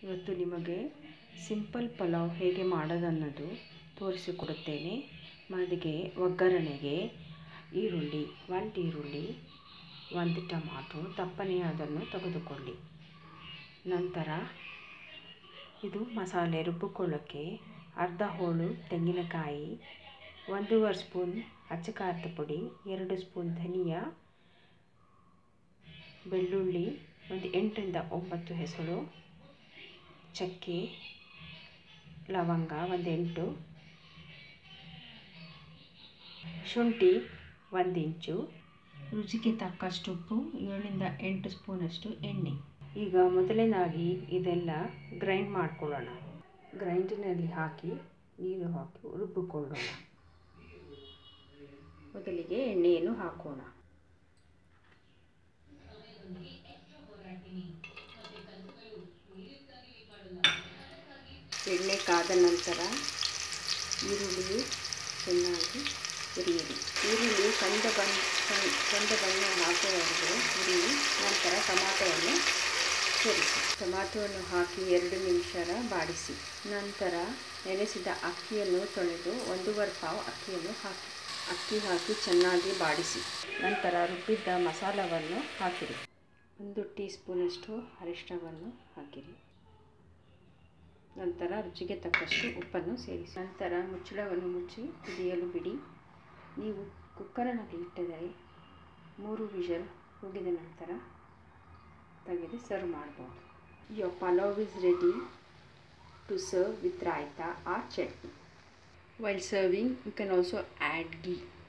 ಇವತ್ತು ನಿಮಗೆ ಸಿಂಪಲ್ ಪಲಾವ್ ಹೇಗೆ ಮಾಡೋದನ್ನೋದು ತೋರಿಸಿಕೊಡುತ್ತೇನೆ ಮೊದಲಿಗೆ ಒಗ್ಗರಣೆಗೆ ಈರುಳ್ಳಿ ಒಂದು ಈರುಳ್ಳಿ ಒಂದು ಟಮಾಟೊ ದಪ್ಪನೆಯದನ್ನು ತೆಗೆದುಕೊಳ್ಳಿ ನಂತರ ಇದು ಮಸಾಲೆ ರುಬ್ಬಿಕೊಳ್ಳೋಕ್ಕೆ ಅರ್ಧ ಹೋಳು ತೆಂಗಿನಕಾಯಿ ಒಂದೂವರೆ ಸ್ಪೂನ್ ಅಚ್ಚ ಖಾರದ ಪುಡಿ ಎರಡು ಸ್ಪೂನ್ ಧನಿಯಾ ಬೆಳ್ಳುಳ್ಳಿ ಒಂದು ಎಂಟರಿಂದ ಒಂಬತ್ತು ಹೆಸರು ಚಕ್ಕೆ ಲವಂಗ ಒಂದು ಎಂಟು ಶುಂಠಿ ಒಂದು ಇಂಚು ರುಚಿಗೆ ತಕ್ಕಷ್ಟು ಉಪ್ಪು ಏಳರಿಂದ ಎಂಟು ಸ್ಪೂನಷ್ಟು ಎಣ್ಣೆ ಈಗ ಮೊದಲನೇದಾಗಿ ಇದೆಲ್ಲ ಗ್ರೈಂಡ್ ಮಾಡ್ಕೊಳ್ಳೋಣ ಗ್ರೈಂಡಿನಲ್ಲಿ ಹಾಕಿ ನೀರು ಹಾಕಿ ರುಬ್ಬಿಕೊಳ್ಳೋಣ ಮೊದಲಿಗೆ ಎಣ್ಣೆಯನ್ನು ಹಾಕೋಣ ಎಣ್ಣೆ ಕಾದ ನಂತರ ಈರುಳ್ಳಿ ಚೆನ್ನಾಗಿ ಹುರಿಯಿರಿ ಈರುಳ್ಳಿ ಕಂದ ಬಣ್ಣ ಕಂದ ಬಣ್ಣ ಹಾಕುವವರೆಗೆ ಹುರಿಯಿ ನಂತರ ಟೊಮಾಟೋವನ್ನು ಸೇರಿಸಿ ಟೊಮಾಟೋವನ್ನು ಹಾಕಿ ಎರಡು ನಿಮಿಷ ಬಾಡಿಸಿ ನಂತರ ನೆನೆಸಿದ ಅಕ್ಕಿಯನ್ನು ತೊಳೆದು ಒಂದೂವರೆ ಪಾವು ಅಕ್ಕಿಯನ್ನು ಹಾಕಿ ಅಕ್ಕಿ ಹಾಕಿ ಚೆನ್ನಾಗಿ ಬಾಡಿಸಿ ನಂತರ ರುಬ್ಬಿದ್ದ ಮಸಾಲವನ್ನು ಹಾಕಿರಿ ಒಂದು ಟೀ ಸ್ಪೂನಷ್ಟು ಅರಿಶಿಣವನ್ನು ಹಾಕಿರಿ ನಂತರ ರುಚಿಗೆ ತಕ್ಕಷ್ಟು ಉಪ್ಪನ್ನು ಸೇರಿಸಿ ನಂತರ ಮುಚ್ಚಳವನ್ನು ಮುಚ್ಚಿ ಕುದಿಯಲು ಬಿಡಿ ನೀವು ಕುಕ್ಕರ್ನಲ್ಲಿ ಇಟ್ಟಿದರೆ ಮೂರು ವಿಷಲ್ ಕೂಗಿದ ನಂತರ ತೆಗೆದು ಸರ್ವ್ ಮಾಡ್ಬೋದು your pulao is ready to serve with raita or chutney while serving you can also add ghee